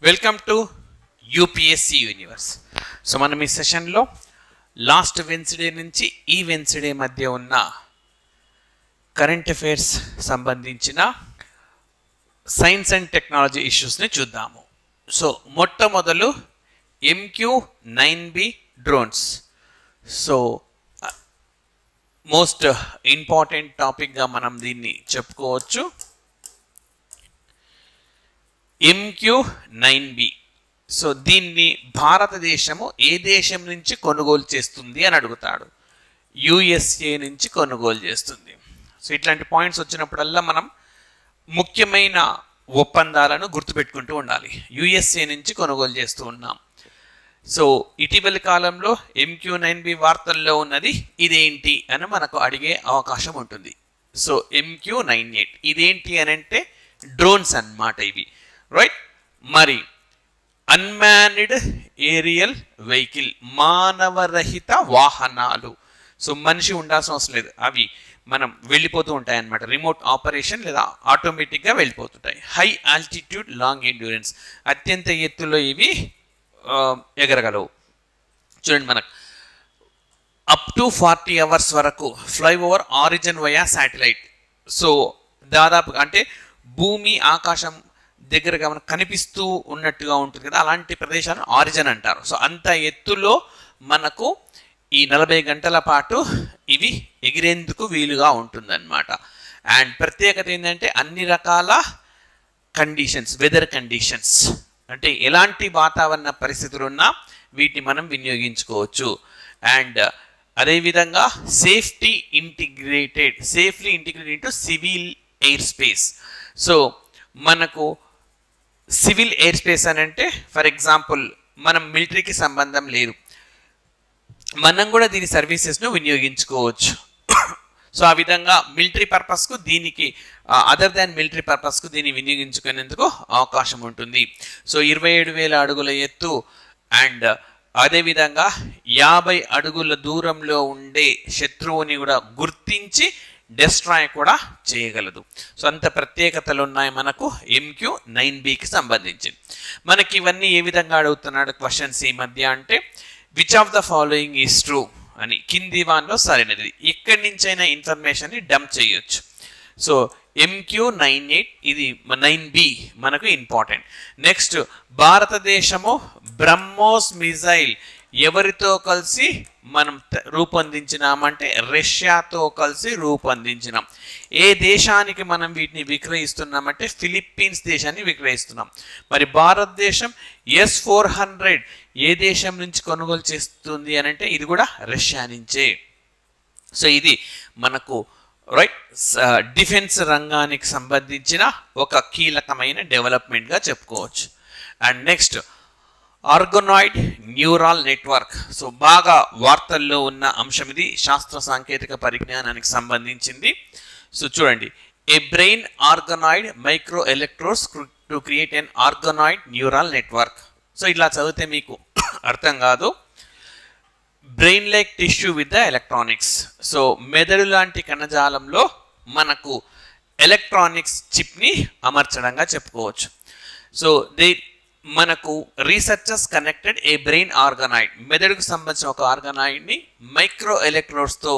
welcome to UPSC universe so మనం ఈ సెషన్లో లాస్ట్ వెన్స్డే నుంచి ఈ వెన్స్డే మధ్య ఉన్న కరెంట్ అఫైర్స్ సంబంధించిన సైన్స్ అండ్ టెక్నాలజీ ఇష్యూస్ని చూద్దాము సో మొట్టమొదలు MCQ nine B drones so most important టాపిక్గా మనం దీన్ని చెప్పుకోవచ్చు ఎంక్యూ నైన్ బి సో దీన్ని భారతదేశము ఏ దేశం నుంచి కొనుగోలు చేస్తుంది అని అడుగుతాడు యుఎస్ఏ నుంచి కొనుగోలు చేస్తుంది సో ఇట్లాంటి పాయింట్స్ వచ్చినప్పుడల్లా మనం ముఖ్యమైన ఒప్పందాలను గుర్తుపెట్టుకుంటూ ఉండాలి యుఎస్ఏ నుంచి కొనుగోలు చేస్తూ ఉన్నాం సో ఇటీవలి కాలంలో ఎంక్యూ నైన్ బి వార్తల్లో ఉన్నది ఇదేంటి అని మనకు అడిగే అవకాశం ఉంటుంది సో ఎంక్యూ నైన్ ఎయిట్ ఇదేంటి అని అంటే డ్రోన్స్ అన్నమాట ఇవి రైట్ మరి అన్మానిడ్ ఏరియల్ వెహికల్ మానవరహిత వాహనాలు సో మనిషి ఉండాల్సిన అవసరం లేదు అవి మనం వెళ్ళిపోతూ ఉంటాయి అన్నమాట రిమోట్ ఆపరేషన్ లేదా ఆటోమేటిక్గా వెళ్ళిపోతుంటాయి హై ఆల్టిట్యూడ్ లాంగ్ ఎండ్యూరెన్స్ అత్యంత ఎత్తులో ఇవి ఆ, ఎగరగలవు చూడండి మనకు అప్ టు ఫార్టీ అవర్స్ వరకు fly over origin via satellite so దాదాపు అంటే భూమి ఆకాశం దగ్గరగా మనకు కనిపిస్తూ ఉన్నట్టుగా ఉంటుంది కదా అలాంటి ప్రదేశాన్ని ఆరిజిన్ అంటారు సో అంత ఎత్తులో మనకు ఈ నలభై గంటల పాటు ఇవి ఎగిరేందుకు వీలుగా ఉంటుందన్నమాట అండ్ ప్రత్యేకత ఏంటంటే అన్ని రకాల కండిషన్స్ వెదర్ కండిషన్స్ అంటే ఎలాంటి వాతావరణ పరిస్థితులు ఉన్నా వీటిని మనం వినియోగించుకోవచ్చు అండ్ అదేవిధంగా safety integrated safely integrated into civil air space so మనకు సివిల్ ఎయిర్ స్పేస్ అని అంటే ఫర్ ఎగ్జాంపుల్ మనం మిలిటరీకి సంబంధం లేదు మనం కూడా దీని సర్వీసెస్ను వినియోగించుకోవచ్చు సో ఆ విధంగా మిలిటరీ పర్పస్కు దీనికి అదర్ దాన్ మిలిటరీ పర్పస్కు దీన్ని వినియోగించుకునేందుకు అవకాశం ఉంటుంది సో ఇరవై ఏడు వేల అడుగుల ఎత్తు అండ్ అదేవిధంగా యాభై అడుగుల దూరంలో ఉండే శత్రువుని కూడా గుర్తించి డెస్ట్రాయ్ కూడా చేయగలదు సో అంత ప్రత్యేకతలు ఉన్నాయి మనకు ఎంక్యూ నైన్ బికి సంబంధించి మనకి ఇవన్నీ ఏ విధంగా అడుగుతున్నాడు క్వశ్చన్స్ ఈ మధ్య అంటే which of the following is true అని కింది వాన్లో సరైనది ఎక్కడి నుంచైనా ఇన్ఫర్మేషన్ని డంప్ చేయొచ్చు సో ఎంక్యూ నైన్ ఎయిట్ ఇది నైన్ బి మనకు ఇంపార్టెంట్ నెక్స్ట్ భారతదేశము బ్రహ్మోస్ మిజైల్ ఎవరితో కలిసి మనం త- రూపొందించినామంటే రష్యాతో కలిసి రూపొందించినాం ఏ దేశానికి మనం వీటిని విక్రయిస్తున్నామంటే ఫిలిప్పీన్స్ దేశాన్ని విక్రయిస్తున్నాం మరి భారతదేశం ఎస్ ఫోర్ హండ్రెడ్ ఏ దేశం నుంచి కొనుగోలు చేస్తుంది అని అంటే ఇది కూడా రష్యా నుంచే సో ఇది మనకు రైట్ డిఫెన్స్ రంగానికి సంబంధించిన ఒక కీలకమైన డెవలప్మెంట్గా చెప్పుకోవచ్చు and next organoid neural network so బాగా వార్తల్లో ఉన్న అంశం ఇది శాస్త్ర సాంకేతిక పరిజ్ఞానానికి సంబంధించింది సో చూడండి a brain organoid micro electrodes to create an organoid neural network so ఇలా చదివితే మీకు అర్థం కాదు brain like tissue with the electronics so మెదడు లాంటి కణజాలంలో మనకు ఎలక్ట్రానిక్స్ చిప్ని అమర్చడంగా చెప్పుకోవచ్చు సో దే మనకు researchers connected a brain organoid మెదడుకు సంబంధించిన ఒక ఆర్గనాయిడ్ని మైక్రో ఎలక్ట్రోడ్స్తో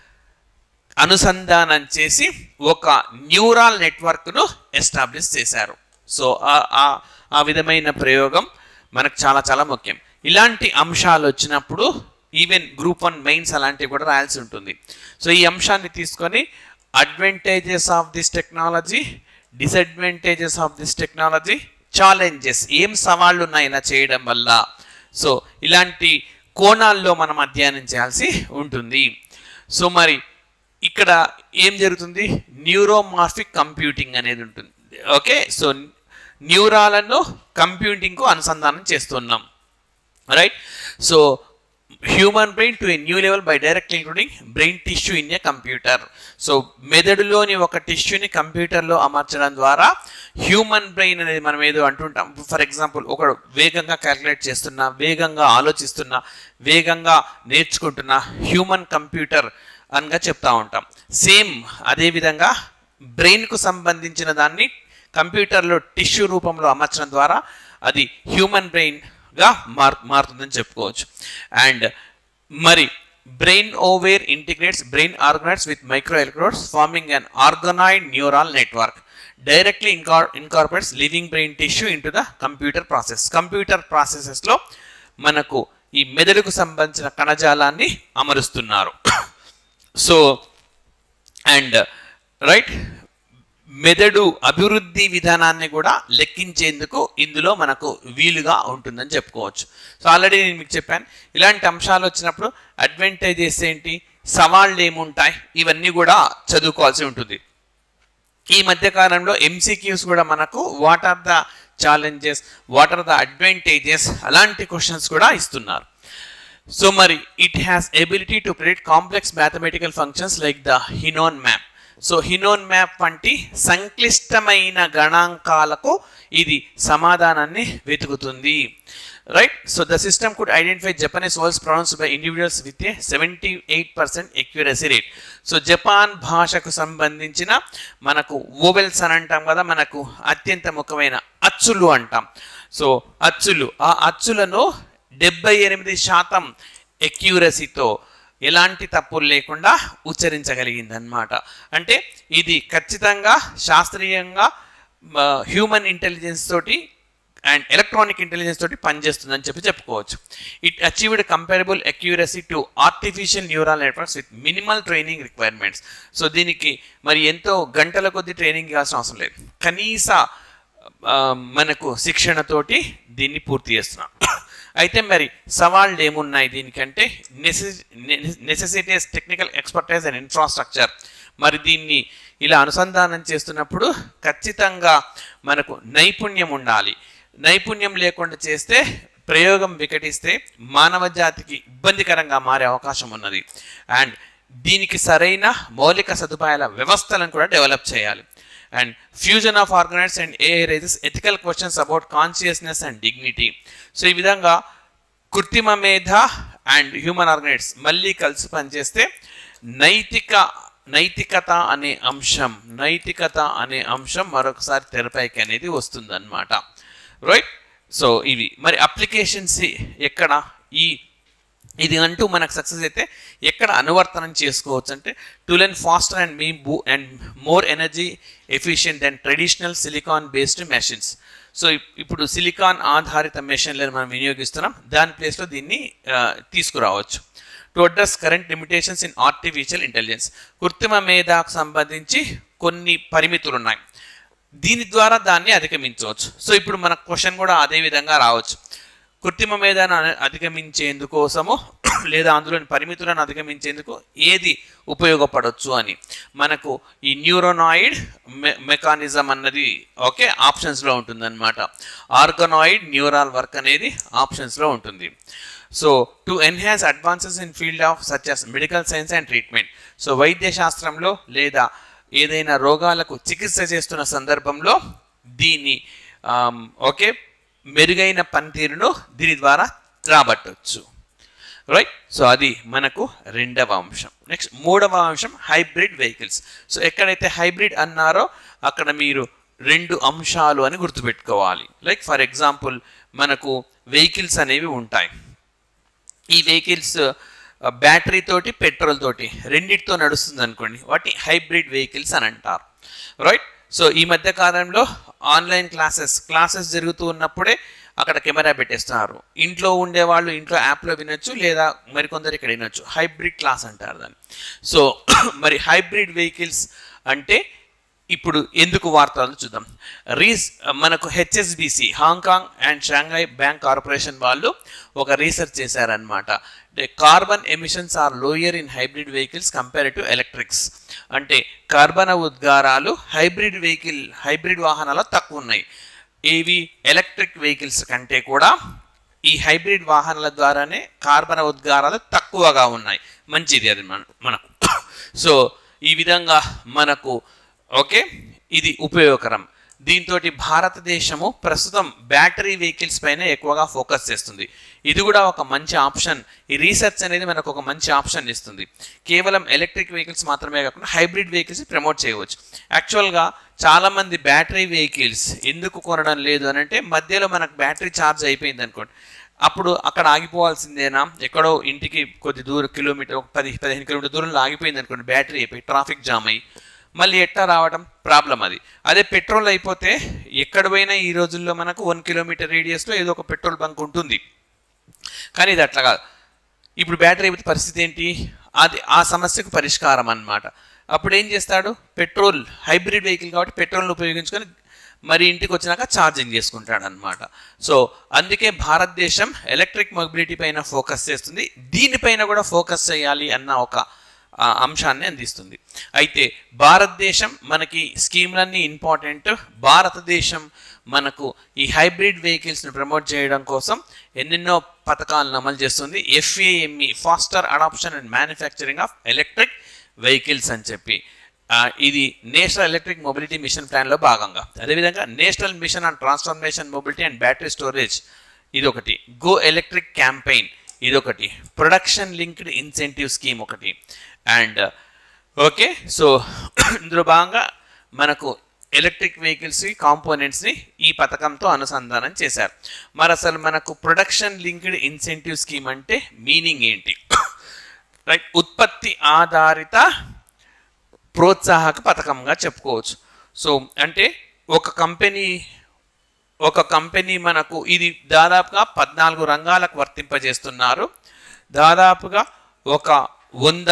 అనుసంధానం చేసి ఒక న్యూరాల్ నెట్వర్క్ను ఎస్టాబ్లిష్ చేశారు సో ఆ- ఆ- ఆ విధమైన ప్రయోగం మనకు చాలా చాలా ముఖ్యం ఇలాంటి అంశాలు వచ్చినప్పుడు ఈవెన్ గ్రూప్ వన్ మెయిన్స్ అలాంటివి కూడా రాయాల్సి ఉంటుంది సో ఈ అంశాన్ని తీసుకొని advantages of this technology disadvantages of this technology challenges ఏం సవాళ్ళు ఉన్నాయి ఇలా చేయడం వల్ల సో ఇలాంటి కోణాల్లో మనం అధ్యయనం చేయాల్సి ఉంటుంది సో మరి ఇక్కడ ఏం జరుగుతుంది న్యూరోమార్ఫిక్ కంప్యూటింగ్ అనేది ఉంటుంది ఓకే సో న్యూరాలను కంప్యూటింగ్కు అనుసంధానం చేస్తున్నాం right so human brain to a new level by direct including brain tissue in a computer so మెదడులోని ఒక టిష్యూని కంప్యూటర్లో అమర్చడం ద్వారా హ్యూమన్ బ్రెయిన్ అనేది మనం ఏదో అంటుంటాం ఫర్ ఎగ్జాంపుల్ ఒక వేగంగా క్యాలిక్యులేట్ చేస్తున్నా వేగంగా ఆలోచిస్తున్నా వేగంగా నేర్చుకుంటున్న హ్యూమన్ కంప్యూటర్ అనగా చెప్తా ఉంటాం సేమ్ అదేవిధంగా బ్రెయిన్కు సంబంధించిన దాన్ని కంప్యూటర్లో టిష్యూ రూపంలో అమర్చడం ద్వారా అది హ్యూమన్ బ్రెయిన్గా మార్ మారుతుందని చెప్పుకోవచ్చు అండ్ మరి brain over integrates brain organoids with micro electrodes forming an organoid neural network directly incor incorporates living brain tissue into the computer process computer ప్రాసెసెస్లో మనకు ఈ మెదడుకు సంబంధించిన కణజాలాన్ని అమరుస్తున్నారు సో అండ్ రైట్ మెదడు అభివృద్ధి విధానాన్ని కూడా లెక్కించేందుకు ఇందులో మనకు వీలుగా ఉంటుందని చెప్పుకోవచ్చు సో ఆల్రెడీ నేను మీకు చెప్పాను ఇలాంటి అంశాలు వచ్చినప్పుడు అడ్వాంటేజెస్ ఏంటి సవాళ్ళు ఏముంటాయి ఇవన్నీ కూడా చదువుకోవాల్సి ఉంటుంది ఈ మధ్య కాలంలో ఎంసీక్యూస్ కూడా మనకు what are the challenges what are the advantages అలాంటి క్వశ్చన్స్ కూడా ఇస్తున్నారు సో మరి it has ability to predict complex mathematical functions like the Henon map so Henon map వంటి సంక్లిష్టమైన గణాంకాలకు ఇది సమాధానాన్ని వెతుకుతుంది right so the system could identify Japanese words pronounce by individuals with a seventy eight percent accuracy rate so Japan భాషకు సంబంధించిన మనకు vowels అని అంటాం కదా మనకు అత్యంత ముఖ్యమైన అచ్చులు అంటాం సో అచ్చులు ఆ అచ్చులను డెబ్బై ఎనిమిది శాతం ఎక్యూరసీతో ఎలాంటి తప్పులు లేకుండా ఉచ్చరించగలిగింది అనమాట అంటే ఇది ఖచ్చితంగా శాస్త్రీయంగా హ్యూమన్ ఇంటెలిజెన్స్ తోటి అండ్ ఎలక్ట్రానిక్ ఇంటెలిజెన్స్ తోటి పనిచేస్తుందని చెప్పి చెప్పుకోవచ్చు it achieved comparable accuracy to artificial neural networks with minimal training requirements so దీనికి మరి ఎంతో గంటల కొద్ది ట్రైనింగ్ ఇవ్వాల్సిన అవసరం లేదు కనీస ఆ, మనకు శిక్షణతోటి దీన్ని పూర్తి చేస్తున్నాం అయితే మరి సవాళ్ళు ఏమున్నాయి దీనికంటే necessities technical expertise and infrastructure మరి దీన్ని ఇలా అనుసంధానం చేస్తున్నప్పుడు ఖచ్చితంగా మనకు నైపుణ్యం ఉండాలి నైపుణ్యం లేకుండా చేస్తే ప్రయోగం వికటిస్తే మానవ జాతికి ఇబ్బందికరంగా మారే అవకాశం ఉన్నది అండ్ దీనికి సరైన మౌలిక సదుపాయాల వ్యవస్థలను కూడా డెవలప్ చేయాలి and fusion of organoids and a raises ethical questions about consciousness and dignity so ఈ విధంగా కృత్రిమ మేధ అండ్ హ్యూమన్ ఆర్గనైడ్స్ మళ్ళీ కలిసి పనిచేస్తే నైతిక నైతికత అనే అంశం నైతికత అనే అంశం మరొకసారి తెరపైకి అనేది వస్తుందన్నమాట రైట్ సో ఇవి మరి అప్లికేషన్స్ ఎక్కడ ఈ ఇది అంటూ మనకు సక్సెస్ అయితే ఎక్కడ అనువర్తనం చేసుకోవచ్చు అంటే టు లెన్ ఫాస్టర్ అండ్ మీ బూ and more energy efficient and traditional silicon based machines so ఇప్పుడు సిలికాన్ ఆధారిత మెషిన్లను మనం వినియోగిస్తున్నాం దాని ప్లేస్లో దీన్ని ఆ, తీసుకురావచ్చు to address current limitations in artificial intelligence కృత్రిమ మేధాకు సంబంధించి కొన్ని పరిమితులు ఉన్నాయి దీని ద్వారా దాన్ని అధిగమించవచ్చు సో ఇప్పుడు మన క్వశ్చన్ కూడా అదే విధంగా రావచ్చు కృత్రిమ మేధాను అ- అధిగమించేందుకోసము లేదా అందులోని పరిమితులను అధిగమించేందుకు ఏది ఉపయోగపడవచ్చు అని మనకు ఈ న్యూరోనాయిడ్ మె మెకానిజం అన్నది ఓకే ఆప్షన్స్లో ఉంటుందన్నమాట ఆర్గనాయిడ్ న్యూరాల్ వర్క్ అనేది ఆప్షన్స్లో ఉంటుంది so to enhance advances in field of such as medical science and treatment so వైద్య శాస్త్రంలో లేదా ఏదైనా రోగాలకు చికిత్స చేస్తున్న సందర్భంలో దీన్ని ఆమ్, ఓకే మెరుగైన పనితీరును దీని ద్వారా రాబట్టవచ్చు రైట్ సో అది మనకు రెండవ అంశం నెక్స్ట్ మూడవ అంశం హైబ్రిడ్ వెహికల్స్ సో ఎక్కడైతే హైబ్రిడ్ అన్నారో అక్కడ మీరు రెండు అంశాలు అని గుర్తుపెట్టుకోవాలి లైక్ ఫర్ ఎగ్జాంపుల్ మనకు వెహికల్స్ అనేవి ఉంటాయి ఈ వెహికల్స్ బ్యాటరీ తోటి పెట్రోల్ తోటి రెండిటితో నడుస్తుంది అనుకోండి వాటిని హైబ్రిడ్ వెహికల్స్ అని అంటారు రైట్ సో ఈ మధ్య కాలంలో ఆన్లైన్ క్లాసెస్ క్లాసెస్ జరుగుతూ ఉన్నప్పుడే అక్కడ కెమెరా పెట్టేస్తున్నారు ఇంట్లో ఉండే వాళ్ళు ఇంట్లో యాప్లో వినొచ్చు లేదా మరికొందరు ఇక్కడ వినొచ్చు హైబ్రిడ్ క్లాస్ అంటారు దాన్ని సో మరి హైబ్రిడ్ వెహికల్స్ అంటే ఇప్పుడు ఎందుకు వార్తలు చూద్దాం రీస్ మనకు HSBC Hong Kong and Shanghai bank corporation వాళ్ళు ఒక రీసెర్చ్ చేశారనమాట అంటే carbon emissions are lower in hybrid vehicles compare to electrics అంటే కార్బన ఉద్గారాలు హైబ్రిడ్ వెహికల్ హైబ్రిడ్ వాహనాలు తక్కువ ఉన్నాయి ఏవి ఎలక్ట్రిక్ వెహికల్స్ కంటే కూడా ఈ హైబ్రిడ్ వాహనాల ద్వారానే కార్బన ఉద్గారాలు తక్కువగా ఉన్నాయి మంచిది అది మన మనకు సో ఈ విధంగా మనకు ఓకే ఇది ఉపయోగకరం దీంతో భారతదేశము ప్రస్తుతం బ్యాటరీ వెహికల్స్ పైన ఎక్కువగా ఫోకస్ చేస్తుంది ఇది కూడా ఒక మంచి ఆప్షన్ ఈ రీసెర్చ్ అనేది మనకు ఒక మంచి ఆప్షన్ ఇస్తుంది కేవలం ఎలక్ట్రిక్ వెహికల్స్ మాత్రమే కాకుండా హైబ్రిడ్ వెహికల్స్ ప్రమోట్ చేయవచ్చు యాక్చువల్గా చాలా మంది బ్యాటరీ వెహికల్స్ ఎందుకు కొనడం లేదు అని అంటే మధ్యలో మనకు బ్యాటరీ ఛార్జ్ అయిపోయింది అనుకోండి అప్పుడు అక్కడ ఆగిపోవాల్సిందేనా ఎక్కడో ఇంటికి కొద్ది దూరం కిలోమీటర్ ఒక పది పదిహేను కిలోమీటర్ దూరంలో ఆగిపోయింది అనుకోండి బ్యాటరీ అయిపోయి ట్రాఫిక్ జామ్ అయ్యి మళ్ళీ ఎట్టా రావడం ప్రాబ్లం అది అదే పెట్రోల్ అయిపోతే ఎక్కడ పోయినా ఈ రోజుల్లో మనకు వన్ కిలోమీటర్ రేడియస్లో ఏదో ఒక పెట్రోల్ బంక్ ఉంటుంది కానీ ఇది అట్లా కాదు ఇప్పుడు బ్యాటరీ అయిపోతే పరిస్థితి ఏంటి అది ఆ సమస్యకు పరిష్కారం అన్నమాట అప్పుడు ఏం చేస్తాడు పెట్రోల్ హైబ్రిడ్ వెహికల్ కాబట్టి పెట్రోల్ని ఉపయోగించుకొని మరి ఇంటికి వచ్చినాక ఛార్జింగ్ చేసుకుంటాడు అనమాట సో అందుకే భారతదేశం ఎలక్ట్రిక్ మొబిలిటీ పైన ఫోకస్ చేస్తుంది దీనిపైన కూడా ఫోకస్ చేయాలి అన్న ఒక ఆ, అంశాన్ని అందిస్తుంది అయితే భారతదేశం మనకి స్కీమ్లన్నీ ఇంపార్టెంట్ భారతదేశం మనకు ఈ హైబ్రిడ్ వెహికల్స్ని ప్రమోట్ చేయడం కోసం ఎన్నెన్నో పథకాలను అమలు చేస్తుంది FAME faster adoption and manufacturing of electric vehicles అని చెప్పి ఆ, ఇది నేషనల్ ఎలక్ట్రిక్ మొబిలిటీ మిషన్ ప్లాన్లో భాగంగా అదేవిధంగా national mission on transformation mobility and battery storage ఇది ఒకటి గో ఎలక్ట్రిక్ క్యాంపెయిన్ ఇదొకటి ప్రొడక్షన్ లింక్డ్ ఇన్సెంటివ్ స్కీమ్ ఒకటి అండ్ ఓకే సో ఇందులో భాగంగా మనకు ఎలక్ట్రిక్ వెహికల్స్ కాంపోనెంట్స్ని ఈ పథకంతో అనుసంధానం చేశారు మరి అసలు మనకు ప్రొడక్షన్ లింక్డ్ ఇన్సెంటివ్ స్కీమ్ అంటే మీనింగ్ ఏంటి రైట్ ఉత్పత్తి ఆధారిత ప్రోత్సాహక పథకంగా చెప్పుకోవచ్చు సో అంటే ఒక కంపెనీ ఒక కంపెనీ మనకు ఇది దాదాపుగా పద్నాలుగు రంగాలకు వర్తింపజేస్తున్నారు దాదాపుగా ఒక వంద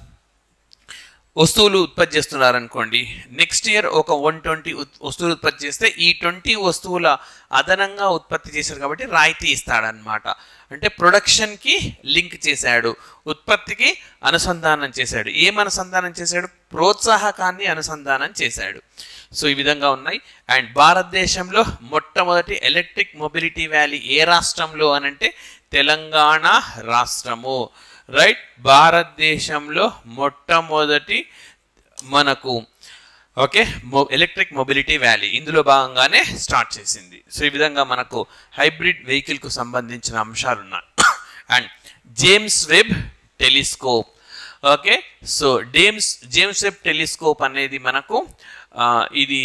వస్తువులు ఉత్పత్తి చేస్తున్నారు అనుకోండి నెక్స్ట్ ఇయర్ ఒక వన్ ట్వంటీ వస్తువులు ఉత్పత్తి చేస్తే ఈ ట్వంటీ వస్తువుల అదనంగా ఉత్పత్తి చేశారు కాబట్టి రాయితీ ఇస్తాడనమాట అంటే ప్రొడక్షన్కి లింక్ చేశాడు ఉత్పత్తికి అనుసంధానం చేశాడు ఏం అనుసంధానం చేశాడు ప్రోత్సాహకాన్ని అనుసంధానం చేశాడు సో ఈ విధంగా ఉన్నాయి అండ్ భారతదేశంలో మొట్టమొదటి ఎలక్ట్రిక్ మొబిలిటీ వ్యాలీ ఏ రాష్ట్రంలో అనంటే తెలంగాణ రాష్ట్రము రైట్ భారతదేశంలో మొట్టమొదటి మనకు ఓకే ఎలక్ట్రిక్ మొబిలిటీ వ్యాలీ ఇందులో భాగంగానే స్టార్ట్ చేసింది సో ఈ విధంగా మనకు హైబ్రిడ్ వెహికల్కు సంబంధించిన అంశాలు ఉన్నాయి and James Webb telescope okay so James James Webb telescope అనేది మనకు ఆ, ఇది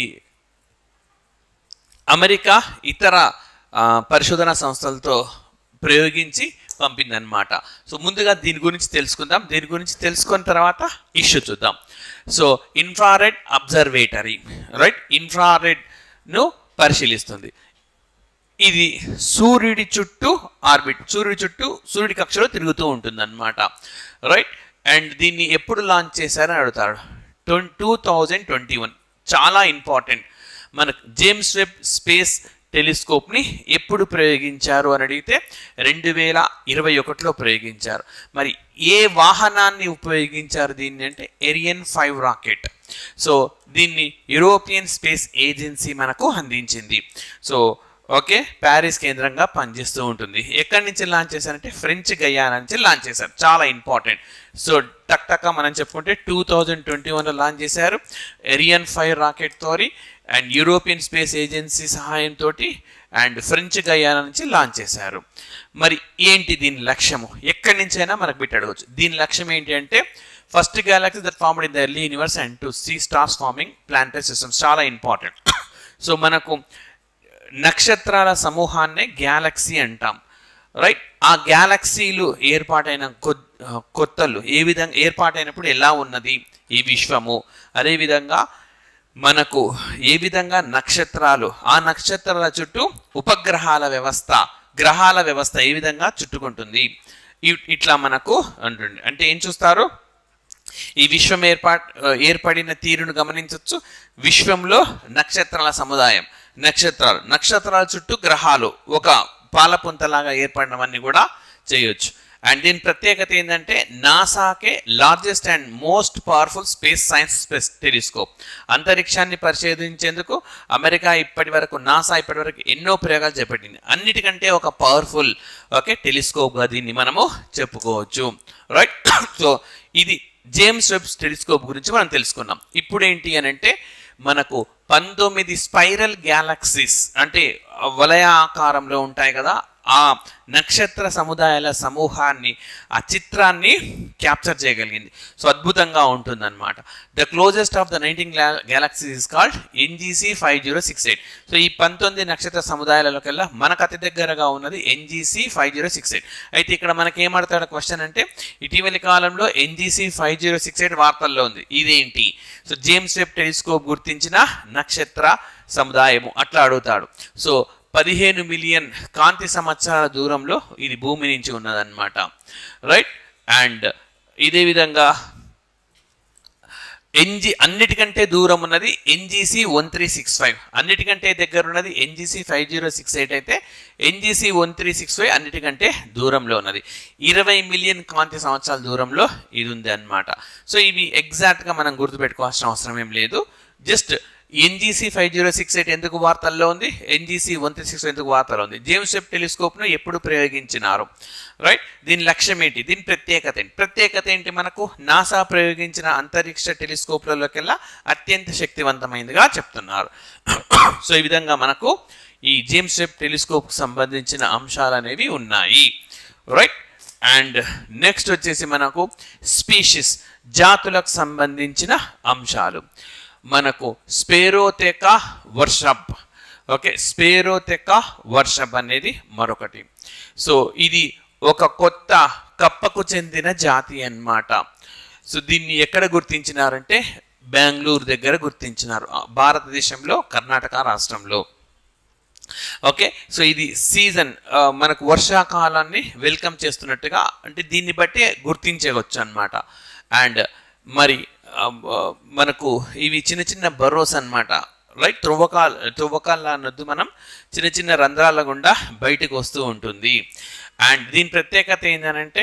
అమెరికా ఇతర ఆ, పరిశోధనా సంస్థలతో ప్రయోగించి పంపిందనమాట సో ముందుగా దీని గురించి తెలుసుకుందాం దీని గురించి తెలుసుకున్న తర్వాత ఇష్యూ చూద్దాం సో ఇన్ఫ్రారెడ్ అబ్జర్వేటరీ రైట్ ఇన్ఫ్రారెడ్ను పరిశీలిస్తుంది ఇది సూర్యుడి చుట్టూ ఆర్బిట్ సూర్యుడి చుట్టూ సూర్యుడి కక్షలో తిరుగుతూ ఉంటుంది అనమాట రైట్ అండ్ దీన్ని ఎప్పుడు లాంచ్ చేశారని అడుగుతాడు twen two thousand twenty one చాలా ఇంపార్టెంట్ మనకు జేమ్స్ వెబ్ స్పేస్ టెలిస్కోప్ని ఎప్పుడు ప్రయోగించారు అని అడిగితే రెండు వేల ఇరవై ఒకటిలో ప్రయోగించారు మరి ఏ వాహనాన్ని ఉపయోగించారు దీన్ని అంటే ఎరియన్ ఫైవ్ రాకెట్ సో దీన్ని యూరోపియన్ స్పేస్ ఏజెన్సీ మనకు అందించింది సో ఓకే ప్యారిస్ కేంద్రంగా పనిచేస్తూ ఉంటుంది ఎక్కడి నుంచి లాంచ్ చేశారంటే ఫ్రెంచ్ గయానా నుంచి లాంచ్ చేశారు చాలా ఇంపార్టెంట్ సో టక్ టక్ మనం చెప్పుకుంటే టూ థౌజండ్ ట్వంటీ వన్లో లాంచ్ చేశారు ఎరియన్ ఫైవ్ రాకెట్ తోరి అండ్ యూరోపియన్ స్పేస్ ఏజెన్సీ సహాయంతో అండ్ ఫ్రెంచ్ గయానా నుంచి లాంచ్ చేశారు మరి ఏంటి దీని లక్ష్యము ఎక్కడి నుంచైనా మనకు పెట్టి అడగచ్చు దీని లక్ష్యం ఏంటి అంటే first galaxy that formed in the early universe and to see stars forming planetary systems చాలా ఇంపార్టెంట్ సో మనకు నక్షత్రాల సమూహాన్నే గ్యాలక్సీ అంటాం రైట్ ఆ గ్యాలక్సీలు ఏర్పాటైన కొ- కొత్తలు ఏ విధంగా ఏర్పాటైనప్పుడు ఎలా ఉన్నది ఈ విశ్వము అదేవిధంగా మనకు ఏ విధంగా నక్షత్రాలు ఆ నక్షత్రాల చుట్టూ ఉపగ్రహాల వ్యవస్థ గ్రహాల వ్యవస్థ ఏ విధంగా చుట్టుకుంటుంది ఇ- ఇట్లా మనకు అంటుంది అంటే ఏం చూస్తారు ఈ విశ్వం ఏర్పాటు ఏర్పడిన తీరును గమనించవచ్చు విశ్వంలో నక్షత్రాల సముదాయం నక్షత్రాలు నక్షత్రాల చుట్టూ గ్రహాలు ఒక పాలపుంతలాగా ఏర్పడినవన్నీ కూడా చేయొచ్చు అండ్ దీని ప్రత్యేకత ఏంటంటే నాసాకే largest and most powerful space science space telescope అంతరిక్షాన్ని పరిశోధించేందుకు అమెరికా ఇప్పటి వరకు నాసా ఇప్పటి వరకు ఎన్నో ప్రయోగాలు చేపట్టింది అన్నిటికంటే ఒక పవర్ఫుల్ ఓకే టెలిస్కోప్గా దీన్ని మనము చెప్పుకోవచ్చు రైట్ సో ఇది జేమ్స్ వెబ్ టెలిస్కోప్ గురించి మనం తెలుసుకున్నాం ఇప్పుడు ఏంటి అని అంటే మనకు పంతొమ్మిది స్పైరల్ గ్యాలక్సీస్ అంటే వలయ ఆకారంలో ఉంటాయి కదా ఆ నక్షత్ర సముదాయాల సమూహాన్ని ఆ చిత్రాన్ని క్యాప్చర్ చేయగలిగింది సో అద్భుతంగా ఉంటుందన్నమాట the closest of the nineteen galaxies is called NGC five zero six eight so ఈ పంతొమ్మిది నక్షత్ర సముదాయాలలోకెల్లా మనకు అతి దగ్గరగా ఉన్నది NGC five zero six eight అయితే ఇక్కడ మనకి ఏమడతాడు క్వశ్చన్ అంటే ఇటీవలి కాలంలో NGC five zero six eight వార్తల్లో ఉంది ఇదేంటి సో జేమ్స్ వెబ్ టెలిస్కోప్ గుర్తించిన నక్షత్ర సముదాయము అట్లా అడుగుతాడు సో పదిహేను మిలియన్ కాంతి సంవత్సరాల దూరంలో ఇది భూమి నుంచి ఉన్నదన్నమాట రైట్ అండ్ ఇదే విధంగా ఎన్జి అన్నిటికంటే దూరం ఉన్నది NGC one three six five అన్నిటికంటే దగ్గర ఉన్నది NGC five zero six eight అయితే NGC one three six five అన్నిటికంటే దూరంలో ఉన్నది ఇరవై మిలియన్ కాంతి సంవత్సరాల దూరంలో ఇది ఉంది అనమాట సో ఇవి ఎగ్జాక్ట్గా మనం గుర్తుపెట్టుకోవాల్సిన అవసరం ఏం లేదు just NGC five zero six eight ఎందుకు వార్తల్లో ఉంది ఎన్జీసీ వన్ త్రీ సిక్స్ ఎందుకు వార్తల్లో ఉంది జేమ్స్ వెబ్ టెలిస్కోప్ను ఎప్పుడు ప్రయోగించినారు రైట్ దీని లక్ష్యం ఏంటి దీని ప్రత్యేకత ఏంటి ప్రత్యేకత ఏంటి మనకు నాసా ప్రయోగించిన అంతరిక్ష టెలిస్కోప్లలోకెల్లా అత్యంత శక్తివంతమైనదిగా చెప్తున్నారు సో ఈ విధంగా మనకు ఈ జేమ్స్ వెబ్ టెలిస్కోప్కి సంబంధించిన అంశాలు అనేవి ఉన్నాయి రైట్ అండ్ నెక్స్ట్ వచ్చేసి మనకు స్పీషిస్ జాతులకు సంబంధించిన అంశాలు మనకు స్పేరోతెకా వర్షప్ ఓకే స్పేరోతెకా వర్షప్ అనేది మరొకటి సో ఇది ఒక కొత్త కప్పకు చెందిన జాతి అన్నమాట సో దీన్ని ఎక్కడ గుర్తించినారంటే బెంగళూరు దగ్గర గుర్తించినారు ఆ, భారతదేశంలో కర్ణాటక రాష్ట్రంలో ఓకే సో ఇది సీజన్ ఆ, మనకు వర్షాకాలాన్ని వెల్కమ్ చేస్తున్నట్టుగా అంటే దీన్ని బట్టి గుర్తించవచ్చు అనమాట అండ్ మరి ఆ, ఆ, మనకు ఇవి చిన్న చిన్న బరోస్ అన్నమాట రైట్ త్రువ్వకాల త్రువ్వకాల అనొద్దు మనం చిన్న చిన్న రంధ్రాల గుండా బయటకు వస్తూ ఉంటుంది అండ్ దీని ప్రత్యేకత ఏంటంటే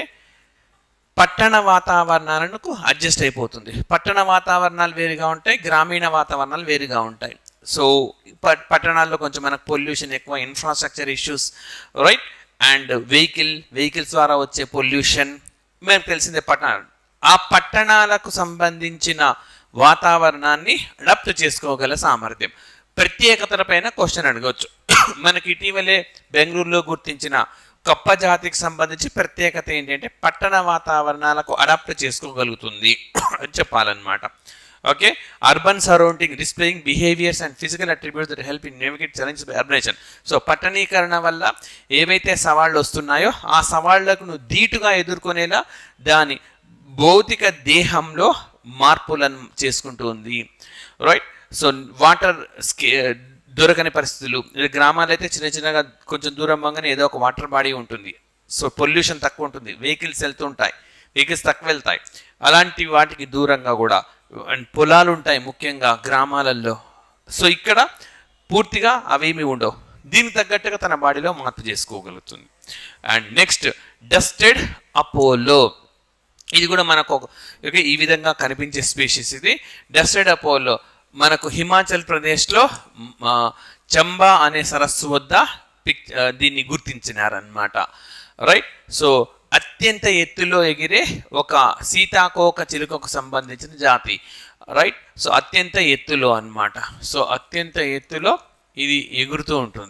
పట్టణ వాతావరణాలకు అడ్జస్ట్ అయిపోతుంది పట్టణ వాతావరణాలు వేరుగా ఉంటాయి గ్రామీణ వాతావరణాలు వేరుగా ఉంటాయి సో ప- పట్టణాల్లో కొంచెం మనకు పొల్యూషన్ ఎక్కువ infrastructure issues right and vehicle vehicles ద్వారా వచ్చే పొల్యూషన్ మనకు తెలిసిందే పట్టణాలు ఆ పట్టణాలకు సంబంధించిన వాతావరణాన్ని అడాప్ట్ చేసుకోగల సామర్థ్యం ప్రత్యేకతలపైన క్వశ్చన్ అడగవచ్చు మనకి ఇటీవలే బెంగళూరులో గుర్తించిన కప్ప జాతికి సంబంధించి ప్రత్యేకత ఏంటంటే పట్టణ వాతావరణాలకు అడాప్ట్ చేసుకోగలుగుతుంది అని చెప్పాలన్నమాట okay urban surrounding displaying behaviours and physical attributes that help in navigate challenge by urbanisation so పట్టణీకరణ వల్ల ఏవైతే సవాళ్ళు వస్తున్నాయో ఆ సవాళ్లకు ధీటుగా ఎదుర్కొనేలా దాని భౌతిక దేహంలో మార్పులను చేసుకుంటూ ఉంది రైట్ సో వాటర్ స్కే దొరకని పరిస్థితులు గ్రామాలు అయితే చిన్న చిన్నగా కొంచెం దూరం పోగానే ఏదో ఒక వాటర్ బాడీ ఉంటుంది సో పొల్యూషన్ తక్కువ ఉంటుంది వెహికల్స్ వెళ్తుంటాయి వెహికల్స్ తక్కువ వెళ్తాయి అలాంటి వాటికి దూరంగా కూడా అండ్ పొలాలు ఉంటాయి ముఖ్యంగా గ్రామాలలో సో ఇక్కడ పూర్తిగా అవేమి ఉండవు దీనికి తగ్గట్టుగా తన బాడీలో మార్పు చేసుకోగలుగుతుంది అండ్ నెక్స్ట్ డస్టెడ్ అపోలో ఇది కూడా మనకు ఒక ఓకే, ఈ విధంగా కనిపించే స్పీషీస్ ఇది డస్టెడ్ అపోలో మనకు హిమాచల్ ప్రదేశ్లో మ్, ఆ, చంబా అనే సరస్సు వద్ద పిక్ ఆ, దీన్ని గుర్తించినారనమాట రైట్ సో అత్యంత ఎత్తులో ఎగిరే ఒక సీతాకోక చిలుకకు సంబంధించిన జాతి రైట్ సో అత్యంత ఎత్తులో అన్నమాట సో అత్యంత ఎత్తులో ఇది ఎగురుతూ ఉంటుంది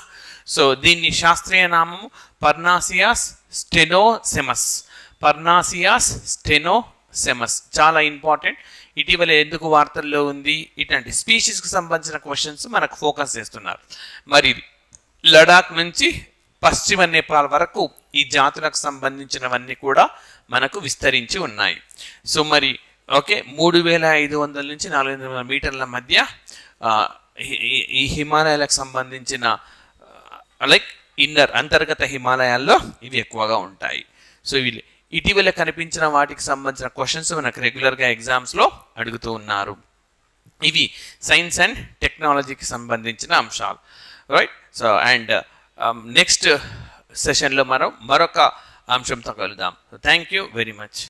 సో దీన్ని శాస్త్రీయ నామము పర్నాసియాస్ స్టెనోసెమస్ పర్నాసియాస్ స్టెనోసెమస్ చాలా ఇంపార్టెంట్ ఇటీవల ఎందుకు వార్తల్లో ఉంది ఇట్లాంటి స్పీషీస్కి సంబంధించిన క్వశ్చన్స్ మనకు ఫోకస్ చేస్తున్నారు మరి ఇది లడాక్ నుంచి పశ్చిమ నేపాల్ వరకు ఈ జాతులకు సంబంధించినవన్నీ కూడా మనకు విస్తరించి ఉన్నాయి సో మరి ఓకే మూడు వేల ఐదు వందల నుంచి నాలుగు వందల మీటర్ల మధ్య ఆ, ఈ- ఈ- ఈ హిమాలయాలకు సంబంధించిన లైక్ ఇన్నర్ అంతర్గత హిమాలయాల్లో ఇవి ఎక్కువగా ఉంటాయి సో ఇవి ఇటీవల కనిపించిన వాటికి సంబంధించిన క్వశ్చన్స్ మనకు రెగ్యులర్గా ఎగ్జామ్స్లో అడుగుతూ ఉన్నారు ఇవి సైన్స్ అండ్ టెక్నాలజీకి సంబంధించిన అంశాలు రైట్ సో అండ్ నెక్స్ట్ సెషన్లో మనం మరొక అంశంతో కలుద్దాం థ్యాంక్ యూ వెరీ మచ్